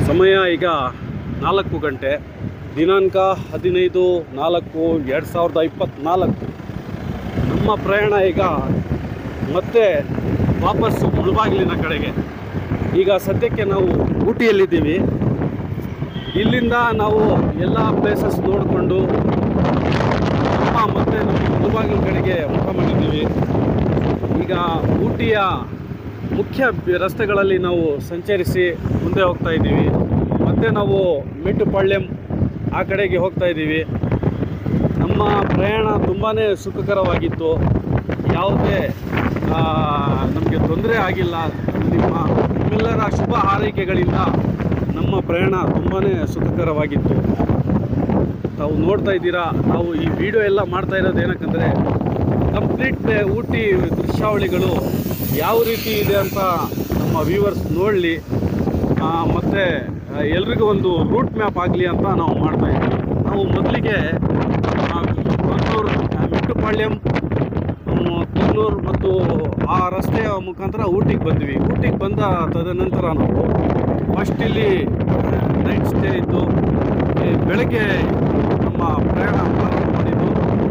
ಸಮಯ ಈಗ ನಾಲ್ಕು ಗಂಟೆ ದಿನಾಂಕ ಹದಿನೈದು ನಾಲ್ಕು ಎರಡು ಸಾವಿರದ ಇಪ್ಪತ್ತ್ನಾಲ್ಕು ನಮ್ಮ ಪ್ರಯಾಣ ಈಗ ಮತ್ತೆ ವಾಪಸ್ಸು ಮುಳುಬಾಗಿಲಿನ ಕಡೆಗೆ ಈಗ ಸದ್ಯಕ್ಕೆ ನಾವು ಊಟಿಯಲ್ಲಿದ್ದೀವಿ ಇಲ್ಲಿಂದ ನಾವು ಎಲ್ಲ ಪ್ಲೇಸಸ್ ನೋಡಿಕೊಂಡು ನಮ್ಮ ಮತ್ತೆ ನಮ್ಮ ಮುಳುಬಾಗಿಲ ಕಡೆಗೆ ಮುಖ ಮಾಡಿದ್ದೀವಿ ಈಗ ಊಟಿಯ ಮುಖ್ಯ ಬಿ- ರಸ್ತೆಗಳಲ್ಲಿ ನಾವು ಸಂಚರಿಸಿ ಮುಂದೆ ಹೋಗ್ತಾ ಇದ್ದೀವಿ ಮತ್ತೆ ನಾವು ಮೆಟ್ಟುಪಾಳ್ಯಂ ಆ ಕಡೆಗೆ ಹೋಗ್ತಾ ಇದ್ದೀವಿ ನಮ್ಮ ಪ್ರಯಾಣ ತುಂಬಾ ಸುಖಕರವಾಗಿತ್ತು ಯಾವುದೇ ನಮಗೆ ತೊಂದರೆ ಆಗಿಲ್ಲ ನಿಮ್ಮ ನಿಮ್ಮೆಲ್ಲರ ಶುಭ ಹಾರೈಕೆಗಳಿಂದ ನಮ್ಮ ಪ್ರಯಾಣ ತುಂಬಾ ಸುಖಕರವಾಗಿತ್ತು ತಾವು ನೋಡ್ತಾ ಇದ್ದೀರಾ ನಾವು ಈ ವಿಡಿಯೋ ಎಲ್ಲ ಮಾಡ್ತಾ ಇರೋದು ಏನಕ್ಕಂದರೆ ಕಂಪ್ಲೀಟ್ ಊಟಿ ದೃಶ್ಯಾವಳಿಗಳು ಯಾವ ರೀತಿ ಇದೆ ಅಂತ ನಮ್ಮ ವ್ಯೂವರ್ಸ್ ನೋಡಲಿ ಮತ್ತು ಎಲ್ರಿಗೂ ಒಂದು ರೂಟ್ ಮ್ಯಾಪ್ ಆಗಲಿ ಅಂತ ನಾವು ಮಾಡ್ತಾ ಇದ್ದೀವಿ ನಾವು ಮೊದಲಿಗೆ ಕೊಲ್ಲೂರು ಮೆಟ್ಟುಪಾಳ್ಯಂ ಕೊಲ್ಲೂರು ಮತ್ತು ಆ ರಸ್ತೆಯ ಮುಖಾಂತರ ಊಟಿಗೆ ಬಂದ್ವಿ ಊಟಿಗೆ ಬಂದ ತದನಂತರ ನಾವು ಫಸ್ಟ್ ಇಲ್ಲಿ ನೈಟ್ ಸ್ಟೇ ಇದ್ದು ಈ ಬೆಳಗ್ಗೆ ನಮ್ಮ ಪ್ರಯಾಣ ಪ್ರಾರಂಭ ಮಾಡಿದ್ದು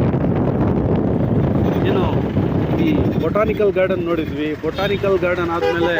ಏನು ಈ ಬೊಟಾನಿಕಲ್ ಗಾರ್ಡನ್ ನೋಡಿದ್ವಿ ಬೊಟಾನಿಕಲ್ ಗಾರ್ಡನ್ ಆದಮೇಲೆ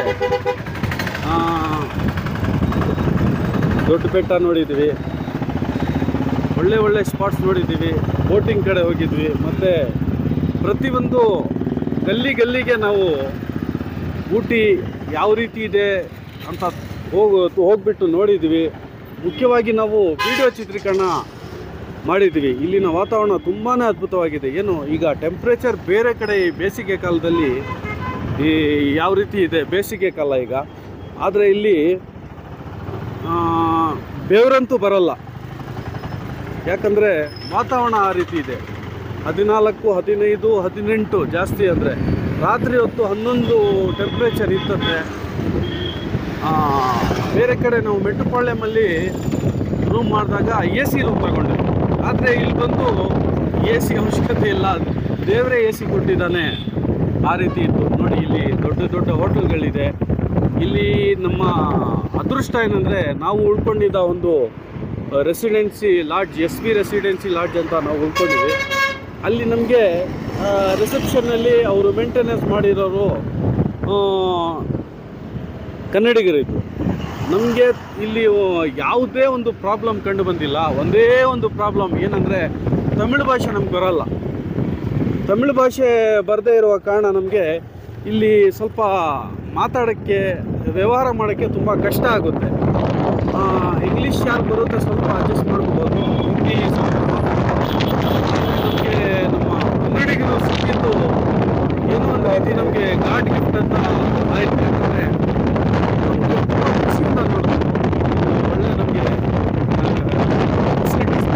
ದೊಡ್ಡ ಬೆಟ್ಟ ನೋಡಿದ್ವಿ ಒಳ್ಳೆ ಒಳ್ಳೆ ಸ್ಪಾಟ್ಸ್ ನೋಡಿದ್ದೀವಿ ಬೋಟಿಂಗ್ ಕಡೆ ಹೋಗಿದ್ವಿ ಮತ್ತು ಪ್ರತಿಯೊಂದು ಗಲ್ಲಿ ಗಲ್ಲಿಗೆ ನಾವು ಊಟಿ ಯಾವ ರೀತಿ ಇದೆ ಅಂತ ಹೋಗು ಹೋಗ್ಬಿಟ್ಟು ನೋಡಿದ್ವಿ ಮುಖ್ಯವಾಗಿ ನಾವು ವಿಡಿಯೋ ಚಿತ್ರೀಕರಣ ಮಾಡಿದ್ವಿ ಇಲ್ಲಿನ ವಾತಾವರಣ ತುಂಬಾ ಅದ್ಭುತವಾಗಿದೆ ಏನು ಈಗ ಟೆಂಪ್ರೇಚರ್ ಬೇರೆ ಕಡೆ ಈ ಬೇಸಿಗೆ ಕಾಲದಲ್ಲಿ ಈ ಯಾವ ರೀತಿ ಇದೆ ಬೇಸಿಗೆ ಕಾಲ ಈಗ ಆದರೆ ಇಲ್ಲಿ ಆ, ಬೆವರಂತೂ ಬರಲ್ಲ ಯಾಕಂದರೆ ವಾತಾವರಣ ಆ ರೀತಿ ಇದೆ ಹದಿನಾಲ್ಕು ಹದಿನೈದು ಹದಿನೆಂಟು ಜಾಸ್ತಿ ಅಂದರೆ ರಾತ್ರಿ ಹೊತ್ತು ಹನ್ನೊಂದು ಟೆಂಪ್ರೇಚರ್ ಇರ್ತದೆ ಆ, ಬೇರೆ ಕಡೆ ನಾವು ಮೆಟ್ಟುಪಾಳ್ಯಮಲ್ಲಿ ರೂಮ್ ಮಾಡಿದಾಗ ಎ ಸಿ ರೂಮ್ ತಗೊಂಡೆ ಆದರೆ ಇಲ್ಲಿ ಬಂದು ಎ ಸಿ ಅವಶ್ಯಕತೆ ಇಲ್ಲ ದೇವರೇ ಎ ಸಿ ಕೊಟ್ಟಿದ್ದಾನೆ ಆ ರೀತಿ ಇತ್ತು ನೋಡಿ ಇಲ್ಲಿ ದೊಡ್ಡ ದೊಡ್ಡ ಹೋಟೆಲ್ಗಳಿದೆ ಇಲ್ಲಿ ನಮ್ಮ ಅದೃಷ್ಟ ಏನಂದರೆ ನಾವು ಉಳ್ಕೊಂಡಿದ್ದ ಒಂದು residency lodge S B residency lodge ಅಂತ ನಾವು ಉಳ್ಕೊಂಡಿದ್ವಿ ಅಲ್ಲಿ ನಮಗೆ ರಿಸೆಪ್ಷನ್ನಲ್ಲಿ ಅವರು ಮೇಂಟೆನೆನ್ಸ್ ಮಾಡಿರೋರು ಆ, ಕನ್ನಡಿಗರಿದ್ರು ನಮಗೆ ಇಲ್ಲಿ ಯಾವುದೇ ಒಂದು ಪ್ರಾಬ್ಲಮ್ ಕಂಡು ಬಂದಿಲ್ಲ ಒಂದೇ ಒಂದು ಪ್ರಾಬ್ಲಮ್ ಏನಂದರೆ ತಮಿಳು ಭಾಷೆ ನಮ್ಗೆ ಬರಲ್ಲ ತಮಿಳು ಭಾಷೆ ಬರದೇ ಇರುವ ಕಾರಣ ನಮಗೆ ಇಲ್ಲಿ ಸ್ವಲ್ಪ ಮಾತಾಡೋಕ್ಕೆ ವ್ಯವಹಾರ ಮಾಡೋಕ್ಕೆ ತುಂಬ ಕಷ್ಟ ಆಗುತ್ತೆ ಆ, ಇಂಗ್ಲೀಷ್ ಯಾರು ಬರುತ್ತೆ ಸ್ವಲ್ಪ ಅಡ್ಜಸ್ಟ್ ಮಾಡ್ಕೋಬೋದು ಹಿಂದಿ ಸ್ವಲ್ಪ ನಮಗೆ ನಮ್ಮ ಕನ್ನಡಿಗರು ಸಿಕ್ಕಿದ್ದು ಏನೋ ಒಂದು ರೀತಿ ನಮಗೆ ಗಾಡ್ ಗಿಫ್ಟ್ ಅಂತ ಆಯ್ತು ಯಾಕಂದರೆ ನಮಗೆ ತುಂಬ ಖುಷಿಯಿಂದ ನೋಡೋದು ಒಳ್ಳೆ ನಮಗೆ ಫೆಸಿಲಿಟೀಸ್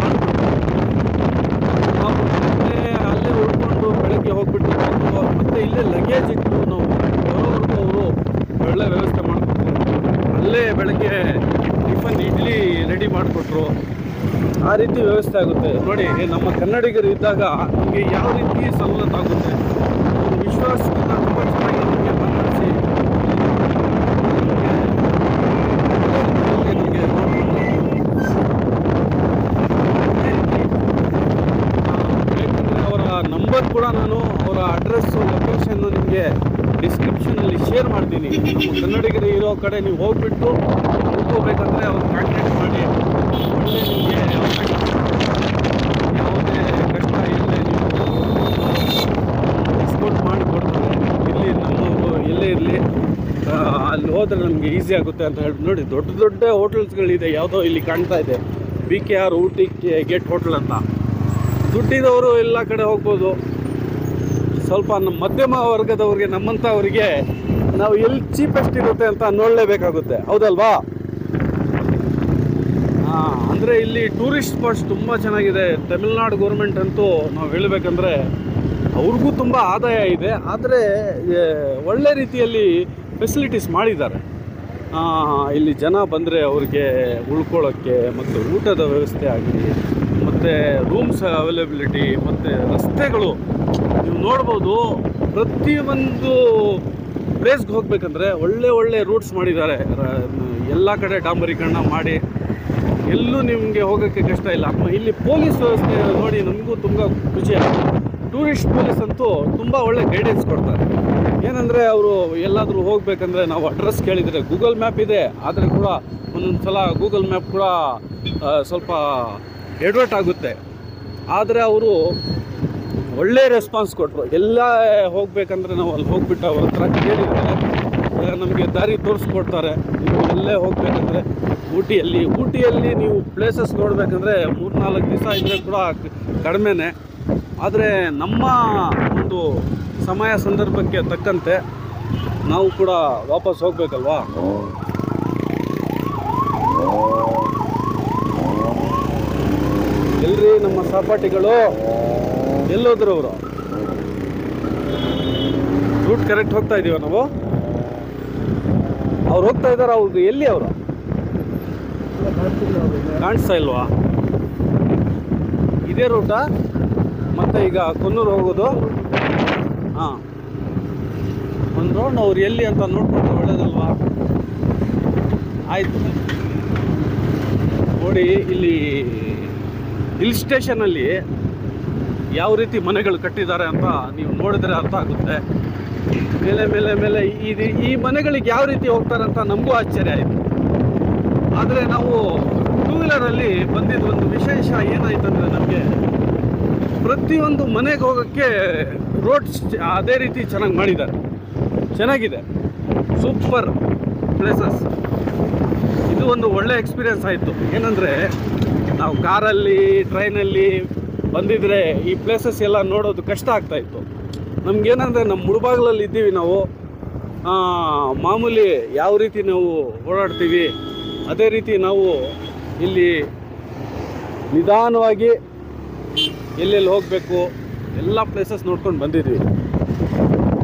ನಾವು ಮತ್ತೆ ಅಲ್ಲೇ ಉಳ್ಕೊಂಡು ಬೆಳಗ್ಗೆ ಹೋಗ್ಬಿಟ್ಟು ಬಂದು ಮತ್ತೆ ಇಲ್ಲೇ ಲಗೇಜ್ ಇಟ್ಟು ನಾವು ಬರೋವರೆಗೂ ಅವರು ಒಳ್ಳೆ ವ್ಯವಸ್ಥೆ ಮಾಡಿಕೊಟ್ರು ಅಲ್ಲೇ ಬೆಳಗ್ಗೆ ಟಿಫನ್ ಇಡ್ಲಿ ರೆಡಿ ಮಾಡಿಕೊಟ್ರು ಆ ರೀತಿ ವ್ಯವಸ್ಥೆ ಆಗುತ್ತೆ ನೋಡಿ ನಮ್ಮ ಕನ್ನಡಿಗರು ಇದ್ದಾಗ ನಮಗೆ ಯಾವ ರೀತಿ ಸವಲತ್ತು ಆಗುತ್ತೆ ಅವ್ರ ವಿಶ್ವಾಸದಿಂದ ತುಂಬ ಚೆನ್ನಾಗಿ ನಮಗೆ ಮಾತಾಡಿಸಿ ನಮಗೆ ಬೇಕಂದರೆ ಅವರ ನಂಬರ್ ಕೂಡ ನಾನು ಅವರ ಅಡ್ರೆಸ್ಸು ಲೊಕೇಶನ್ನು ನಿಮಗೆ ಡಿಸ್ಕ್ರಿಪ್ಷನಲ್ಲಿ ಶೇರ್ ಮಾಡ್ತೀನಿ ನಮ್ಮ ಕನ್ನಡಿಗರು ಇರೋ ಕಡೆ ನೀವು ಹೋಗ್ಬಿಟ್ಟು ಉಳ್ಕೋಬೇಕಂದ್ರೆ ಅವ್ರು ಕಾಂಟ್ಯಾಕ್ಟ್ ಮಾಡಿ ಒಳ್ಳೆ ನಿಮಗೆ ಯಾವುದೇ ಕಷ್ಟ ಇಲ್ಲದೆ ನೀವು ಡಿಸ್ಕೌಂಟ್ ಮಾಡಿ ಕೊಡ್ತಾರೆ ಇಲ್ಲಿ ನಮ್ಮವರು ಎಲ್ಲೇ ಇರಲಿ ಅಲ್ಲಿ ಹೋದರೆ ನಮಗೆ ಈಸಿ ಆಗುತ್ತೆ ಅಂತ ಹೇಳಿ ನೋಡಿ ದೊಡ್ಡ ದೊಡ್ಡ ಹೋಟೆಲ್ಸ್ಗಳಿದೆ ಯಾವುದೋ ಇಲ್ಲಿ ಕಾಣ್ತಾ ಇದೆ B K R Ooty gate hotel ಅಂತ ದುಡ್ಡಿದವರು ಎಲ್ಲ ಕಡೆ ಹೋಗ್ಬೋದು ಸ್ವಲ್ಪ ನಮ್ಮ ಮಧ್ಯಮ ವರ್ಗದವ್ರಿಗೆ ನಮ್ಮಂಥವ್ರಿಗೆ ನಾವು ಎಲ್ಲಿ ಚೀಪೆಸ್ಟ್ ಇರುತ್ತೆ ಅಂತ ನೋಡಲೇಬೇಕಾಗುತ್ತೆ ಹೌದಲ್ವಾ ಹಾಂ ಅಂದರೆ ಇಲ್ಲಿ ಟೂರಿಸ್ಟ್ ಸ್ಪಾಟ್ಸ್ ತುಂಬ ಚೆನ್ನಾಗಿದೆ ತಮಿಳ್ನಾಡು ಗೌರ್ಮೆಂಟ್ ಅಂತೂ ನಾವು ಹೇಳಬೇಕಂದ್ರೆ ಅವ್ರಿಗೂ ತುಂಬ ಆದಾಯ ಇದೆ ಆದರೆ ಒಳ್ಳೆ ರೀತಿಯಲ್ಲಿ ಫೆಸಿಲಿಟೀಸ್ ಮಾಡಿದ್ದಾರೆ ಆ, ಇಲ್ಲಿ ಜನ ಬಂದರೆ ಅವ್ರಿಗೆ ಉಳ್ಕೊಳ್ಳೋಕ್ಕೆ ಮತ್ತು ಊಟದ ವ್ಯವಸ್ಥೆ ಆಗಲಿ ಮತ್ತು ರೂಮ್ಸ್ ಅವೈಲಬಿಲಿಟಿ ಮತ್ತು ರಸ್ತೆಗಳು ನೀವು ನೋಡ್ಬೋದು ಪ್ರತಿಯೊಂದು ಪ್ಲೇಸ್ಗೆ ಹೋಗ್ಬೇಕಂದ್ರೆ ಒಳ್ಳೆ ಒಳ್ಳೆ ರೂಟ್ಸ್ ಮಾಡಿದ್ದಾರೆ ಎಲ್ಲ ಕಡೆ ಡಾಂಬರೀಕರಣ ಮಾಡಿ ಎಲ್ಲೂ ನಿಮಗೆ ಹೋಗೋಕ್ಕೆ ಕಷ್ಟ ಇಲ್ಲ ಮ- ಇಲ್ಲಿ ಪೊಲೀಸ್ ವ್ಯವಸ್ಥೆ ನೋಡಿ ನಮಗೂ ತುಂಬ ಖುಷಿ ಆಗುತ್ತೆ ಟೂರಿಸ್ಟ್ ಪೊಲೀಸ್ ಅಂತೂ ತುಂಬ ಒಳ್ಳೆ ಗೈಡೆನ್ಸ್ ಕೊಡ್ತಾರೆ ಏನಂದರೆ ಅವರು ಎಲ್ಲಾದರೂ ಹೋಗಬೇಕಂದ್ರೆ ನಾವು ಅಡ್ರೆಸ್ ಕೇಳಿದರೆ ಗೂಗಲ್ ಮ್ಯಾಪ್ ಇದೆ ಆದರೆ ಕೂಡ ಒಂದೊಂದು ಸಲ ಗೂಗಲ್ ಮ್ಯಾಪ್ ಕೂಡ ಆ, ಸ್ವಲ್ಪ ಎಡ್ವರ್ಟ್ ಆಗುತ್ತೆ ಆದರೆ ಅವರು ಒಳ್ಳೆ ರೆಸ್ಪಾನ್ಸ್ ಕೊಟ್ಟರು ಎಲ್ಲ ಹೋಗ್ಬೇಕಂದ್ರೆ ನಾವು ಅಲ್ಲಿ ಹೋಗ್ಬಿಟ್ಟು ಅವ್ರ ಹತ್ರ ಕೇಳಿದರೆ ನಮಗೆ ದಾರಿ ತೋರಿಸ್ಕೊಡ್ತಾರೆ ನೀವು ಎಲ್ಲೇ ಹೋಗ್ಬೇಕಂದ್ರೆ ಊಟಿಯಲ್ಲಿ ಊಟಿಯಲ್ಲಿ ನೀವು ಪ್ಲೇಸಸ್ ನೋಡಬೇಕಂದ್ರೆ ಮೂರ್ನಾಲ್ಕು ದಿವಸ ಇದ್ದರೆ ಕೂಡ ಕಡಿಮೆನೇ ಆದರೆ ನಮ್ಮ ಒಂದು ಸಮಯ ಸಂದರ್ಭಕ್ಕೆ ತಕ್ಕಂತೆ ನಾವು ಕೂಡ ವಾಪಸ್ ಹೋಗ್ಬೇಕಲ್ವಾ ಎಲ್ರಿ ನಮ್ಮ ಸಹಪಾಠಿಗಳು ಎಲ್ಲೋದ್ರು ಅವರು ರೂಟ್ ಕರೆಕ್ಟ್ ಹೋಗ್ತಾ ಇದೀವ ನಾವು ಅವ್ರು ಹೋಗ್ತಾ ಇದಾರೆ ಅವ್ರಿಗೆ ಎಲ್ಲಿ ಅವರು ಕಾಣಿಸ್ತಾ ಇಲ್ವಾ ಇದೇ ರೂಟಾ ಮತ್ತೆ ಈಗ ಕೊನ್ನೂರು ಹೋಗೋದು ಹಾಂ ಒಂದು ರೌಂಡ್ ಅವ್ರು ಎಲ್ಲಿ ಅಂತ ನೋಡ್ಕೊಂಡ್ರೆ ಒಳ್ಳೇದಲ್ವಾ ಆಯ್ತು ನೋಡಿ ಇಲ್ಲಿ ಹಿಲ್ ಸ್ಟೇಷನಲ್ಲಿ ಯಾವ ರೀತಿ ಮನೆಗಳು ಕಟ್ಟಿದ್ದಾರೆ ಅಂತ ನೀವು ನೋಡಿದ್ರೆ ಅರ್ಥ ಆಗುತ್ತೆ ಮೇಲೆ ಮೇಲೆ ಮೇಲೆ ಇದು ಈ ಮನೆಗಳಿಗೆ ಯಾವ ರೀತಿ ಹೋಗ್ತಾರೆ ಅಂತ ನಮಗೂ ಆಶ್ಚರ್ಯ ಆಯಿತು ಆದರೆ ನಾವು ಟೂ ವೀಲರಲ್ಲಿ ಬಂದಿದ್ದು ಒಂದು ವಿಶೇಷ ಏನಾಯ್ತಂದ್ರೆ ನಮಗೆ ಪ್ರತಿಯೊಂದು ಮನೆಗೆ ಹೋಗೋಕ್ಕೆ ರೋಡ್ ಅದೇ ರೀತಿ ಚೆನ್ನಾಗಿ ಮಾಡಿದ್ದಾರೆ ಚೆನ್ನಾಗಿದೆ ಸೂಪರ್ ಪ್ಲೇಸಸ್ ಇದು ಒಂದು ಒಳ್ಳೆ ಎಕ್ಸ್ಪೀರಿಯನ್ಸ್ ಆಯಿತು ಏನಂದರೆ ನಾವು ಕಾರಲ್ಲಿ ಟ್ರೈನಲ್ಲಿ ಬಂದಿದ್ರೆ ಈ ಪ್ಲೇಸಸ್ ಎಲ್ಲ ನೋಡೋದು ಕಷ್ಟ ಆಗ್ತಾಯಿತ್ತು ನಮಗೇನಂದರೆ ನಮ್ಮ ಮುಳುಬಾಗಿಲಲ್ಲಿ ಇದ್ದೀವಿ ನಾವು ಆ, ಮಾಮೂಲಿ ಯಾವ ರೀತಿ ನಾವು ಓಡಾಡ್ತೀವಿ ಅದೇ ರೀತಿ ನಾವು ಇಲ್ಲಿ ನಿಧಾನವಾಗಿ ಎಲ್ಲೆಲ್ಲಿ ಹೋಗಬೇಕು ಎಲ್ಲ ಪ್ಲೇಸಸ್ ನೋಡ್ಕೊಂಡು ಬಂದಿದ್ವಿ